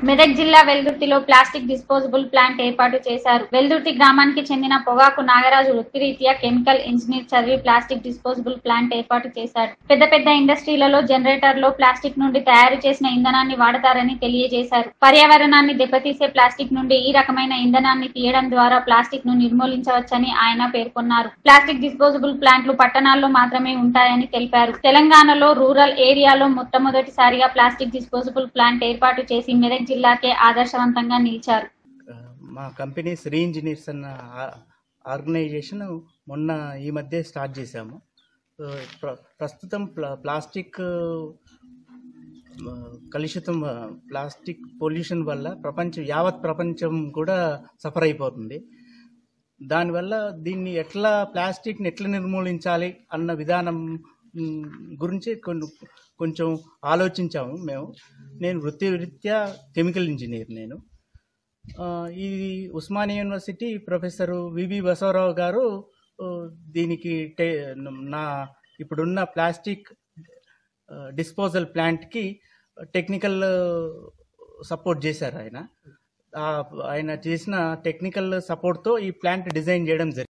మెదక్ జిల్లా వెల్దుర్తిలో plastic disposable plant ఏర్పాటు చేశారు వెల్దుర్తి గ్రామానికి చెందిన పొగాకు నాగరాజు వృత్తిరీత్యా కెమికల్ ఇంజనీర్ చదివి ప్లాస్టిక్ డిస్పోజబుల్ ప్లాంట్ ఏర్పాటు చేశాడు పెద్ద పెద్ద ఇండస్ట్రీలలో జనరేటర్ లో ప్లాస్టిక్ నుండి తయారు చేసిన ఇంధనాన్ని వాడతారని తెలియజేశారు పర్యావరణాన్ని దెబ్బతీసే ప్లాస్టిక్ నుండి ఈ రకమైన ఇంధనాన్ని తీయడం ద్వారా ప్లాస్టిక్ ను నిర్మూలించవచ్చని ఆయన పేర్కొన్నారు ప్లాస్టిక్ డిస్పోజబుల్ ప్లాంట్లు పట్టణాల్లో మాత్రమే ఉంటాయని తెలిపారు తెలంగాణలో రూరల్ ఏరియాలో మొట్టమొదటిసారిగా ప్లాస్టిక్ డిస్పోజబుల్ ప్లాంట్ ఏర్పాటు చేసి మెదక్ జిల్లాకే ఆదర్శవంతంగా నిలిచారు మా కంపెనీ శ్రీ ఇంజనీర్స్ అన్న ఆ- ఆర్గనైజేషన్ మొన్న ఈ మధ్య స్టార్ట్ చేశాము సో ప్ర- ప్రస్తుతం ప్లా- ప్లాస్టిక్ ఆ, కలుషితం ఆ, ప్లాస్టిక్ పొల్యూషన్ వల్ల ప్రపంచం యావత్ ప్రపంచం కూడా సఫర్ అయిపోతుంది దానివల్ల దీన్ని ఎట్లా ప్లాస్టిక్ని ఎట్లా నిర్మూలించాలి అన్న విధానం మ్, గురించి కొన్ని కొంచెం ఆలోచించాము మేము నేను వృత్తి రీత్యా కెమికల్ ఇంజనీర్ నేను ఆ, ఇది Osmania university professor V V Basavarao గారు ఆ, దీనికి టే నా ఇప్పుడున్న ప్లాస్టిక్ డిస్పోజల్ ప్లాంట్కి టెక్నికల్ సపోర్ట్ చేశారు ఆయన ఆ, ఆయన చేసిన టెక్నికల్ సపోర్ట్తో ఈ ప్లాంట్ డిజైన్ చేయడం జరిగింది